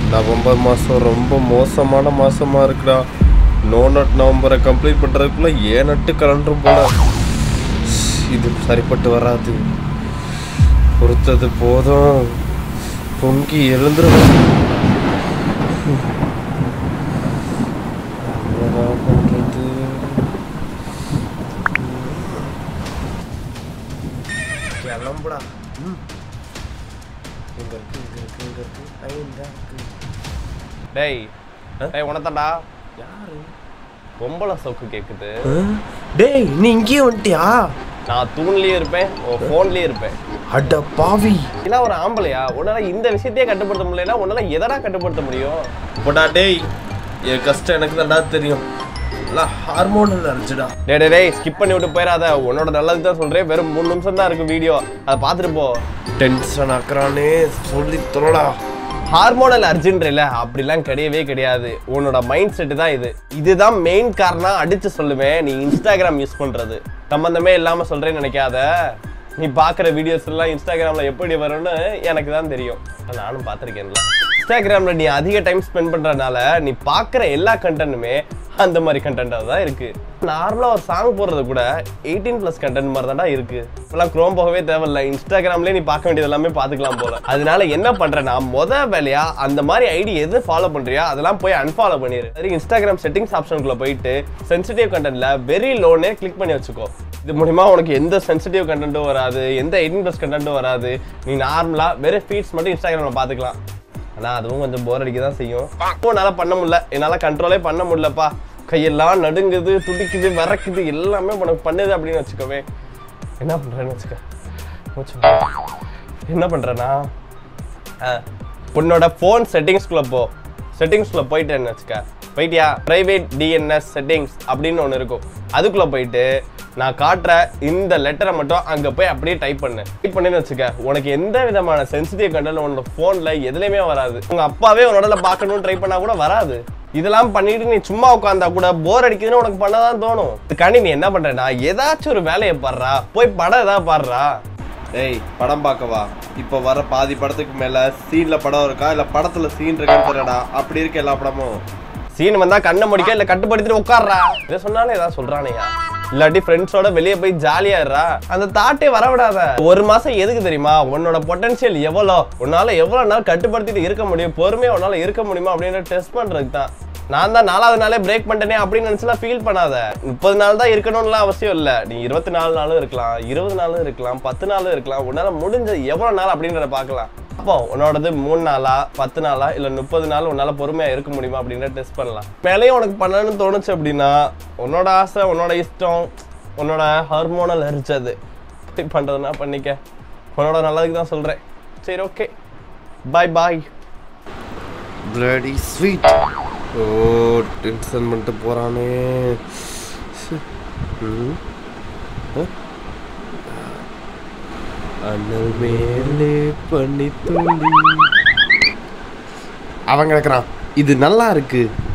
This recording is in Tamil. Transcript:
நவம்பர் மாதம் ரொம்ப மோசமான மாசமா இருக்குடா நோ நட் நவம்பரை கம்ப்ளீட் பண்ணுறதுக்குள்ள ஏன் நட்டு கலண்டுரும் போல இது சரிப்பட்டு வராது பொறுத்தது போதும் பொங்கி எழுந்துரும் என்னடா பண்றது கிளம்புடா ம். இங்க இருக்கு இங்க இருக்கு இங்க இருக்கு ஐ, இந்தா இருக்கு டேய் ஆ? டேய் உனத்தாண்டா யாரு பொம்பளை சவுக்கு கேக்குது டேய் நீ இங்கேயே வந்துட்டியா நான் தூண்லயே இருப்பேன் உன் ஃபோன்லயே இருப்பேன் அட பாவி இல்ல ஒரு ஆம்பளையா உன்னால இந்த விஷயத்தையே கட்டுப்படுத்த முடியலன்னா உன்னால எதடா கட்டுப்படுத்த முடியும் போடா டேய் என் கஷ்டம் எனக்கு தான்டா தெரியும் எல்லாம் ஹார்மோனல் அரைச்சுடா டேய் டேய் டேய் ஸ்கிப் பண்ணி விட்டு போயிடாத உன்னோட நல்லதுக்கு தான் சொல்றேன் வெறும் மூணு நிமிஷம் தான் இருக்கு வீடியோ அதை பார்த்துட்டு போ டென்ஷன் ஆக்குறானே சொல்லி தொலைடா ஹார்மோனல் அர்ஜென்ட்ரில அப்படிலாம் கிடையவே கிடையாது உன்னோட மைண்ட் செட்டு தான் இது இதுதான் மெயின் காரணம் அடிச்சு சொல்லுவேன் நீ இன்ஸ்டாகிராம் யூஸ் பண்றது சம்பந்தமே இல்லாம சொல்றேன்னு நினைக்காத நீ பார்க்குற வீடியோஸ் எல்லாம் இன்ஸ்டாகிராம்ல எப்படி வரும்னு எனக்கு தான் தெரியும் நானும் பார்த்துருக்கேன்ல இன்ஸ்டாகிராம்ல நீ அதிக டைம் ஸ்பெண்ட் பண்றதுனால நீ பார்க்குற எல்லா கண்டென்ட்டுமே அந்த மாதிரி கண்டென்ட்டாக தான் இருக்கு நார்மலாக ஒரு சாங் போடுறது கூட எயிட்டீன் ப்ளஸ் கண்டென்ட் மாதிரி தான்டா இருக்கு இப்பெல்லாம் க்ரோம் போகவே தேவையில்ல இன்ஸ்டாகிராம்லேயே நீ பார்க்க வேண்டியது எல்லாமே பார்த்துக்கலாம் போல அதனால என்ன பண்றேன்னா முத வேலையா அந்த மாதிரி ஐடி எது ஃபாலோ பண்றியா அதெல்லாம் போய் அன்ஃபாலோ பண்ணிடு சரி இன்ஸ்டாகிராம் செட்டிங்ஸ் ஆப்ஷனுக்குள்ள போயிட்டு சென்சிட்டிவ் கண்டென்ட்ல வெரி லோனே கிளிக் பண்ணி வச்சுக்கோ இது மூலியமா உனக்கு எந்த சென்சிட்டிவ் கண்டென்ட்டும் வராது எந்த எயிட்டீன் ப்ளஸ் கண்டென்ட்டும் வராது நீ நார்மலா வெறும் ஃபீட்ஸ் மட்டும் இன்ஸ்டாகிராம்ல பார்த்துக்கலாம் ஆனா அதுவும் கொஞ்சம் போர் அடிக்க தான் செய்யும் இப்போ என்னால பண்ண முடியல என்னால கண்ட்ரோலே பண்ண முடியலப்பா கையெல்லாம் நடுங்குது துடிக்குது விறக்குது எல்லாமே உனக்கு பண்ணுது அப்படின்னு வச்சுக்கோவே என்ன பண்றேன்னு வச்சுக்க மூச்சு விடு. என்ன பண்றேன்னா அஹ், உன்னோட ஃபோன் செட்டிங்ஸ்குள்ள போ செட்டிங்ஸ்குள்ள போயிட்டேன்னு வச்சுக்க போயிட்டியா பிரைவேட் டிஎன்எஸ் செட்டிங்ஸ் அப்படின்னு ஒன்று இருக்கும் அதுக்குள்ள போயிட்டு நான் காட்டுற இந்த லெட்டரை மட்டும் அங்க போய் அப்படியே டைப் பண்ணு டைப் பண்ணின்னு வச்சுக்க உனக்கு எந்த விதமான சென்சிட்டிவ் கண்டென்ட் உன்னோட ஃபோன்ல எதுலையுமே வராது உங்க அப்பாவே உன்னோட பார்க்கணும்னு ட்ரை பண்ணா கூட வராது இதெல்லாம் பண்ணிட்டு நீ சும்மா உட்காந்தா கூட போர் அடிக்குதுன்னு உனக்கு பண்ணதான் தோணும் இதுக்காண்டி நீ என்ன பண்றேன்னா ஏதாச்சும் ஒரு வேலையை பாடுறா போய் படம் ஏதாவது பாடுறா டேய் படம் பார்க்கவா இப்போ வர பாதி படத்துக்கு மேல சீன்ல படம் இருக்கா இல்ல படத்துல சீன் இருக்கான்னு தெரியலடா அப்படி இருக்கு எல்லா படமும் சீன் வந்தா கண்ணை முடிக்க இல்ல கட்டுப்படுத்திட்டு உட்கார்றா இதை சொன்னாலே ஏதாவது சொல்றானேயா இல்லாட்டி ஃப்ரெண்ட்ஸோட வெளியே போய் ஜாலியா இருறா அந்த தாட்டே வரவிடாத ஒரு மாசம் எதுக்கு தெரியுமா உன்னோட பொட்டன்ஷியல் எவ்வளோ உன்னால எவ்வளவு நாள் கட்டுப்படுத்திட்டு இருக்க முடியும் பொறுமையா உன்னால இருக்க முடியுமா அப்படின்னு டெஸ்ட் பண்றதுக்கு தான் நான் தான் நாலாவது நாளே பிரேக் பண்ணிட்டேனே அப்படின்னு நினைச்சுலாம் ஃபீல் பண்ணாத முப்பது நாள் தான் இருக்கணும்லாம் அவசியம் இல்லை நீ இருபத்தி நாலு நாளும் இருக்கலாம் இருபது நாளும் இருக்கலாம் பத்து நாளும் இருக்கலாம் உன்னால முடிஞ்ச எவ்வளவு நாள் அப்படின்றத பார்க்கலாம் அப்போ உன்னோடது மூணு நாளா பத்து நாளா இல்ல முப்பது நாள் உன்னால பொறுமையா இருக்க முடியுமா அப்படின்றத டெஸ்ட் பண்ணலாம் மேலேயும் உனக்கு பண்ணணும்னு தோணுச்சு அப்படின்னா உன்னோட ஆசை உன்னோட இஷ்டம் உன்னோட ஹார்மோனல் அரிச்சது போய் பண்றதுன்னா பண்ணிக்க உன்னோட நல்லதுக்கு தான் சொல்றேன் சரி okay bye bye bloody sweet oh tension பண்ணிட்டு போறானே சி. ம். அ? அண்ணல் மேலே பண்ணி தூண்டி அவன் கிடக்குறான் இது நல்லா இருக்கு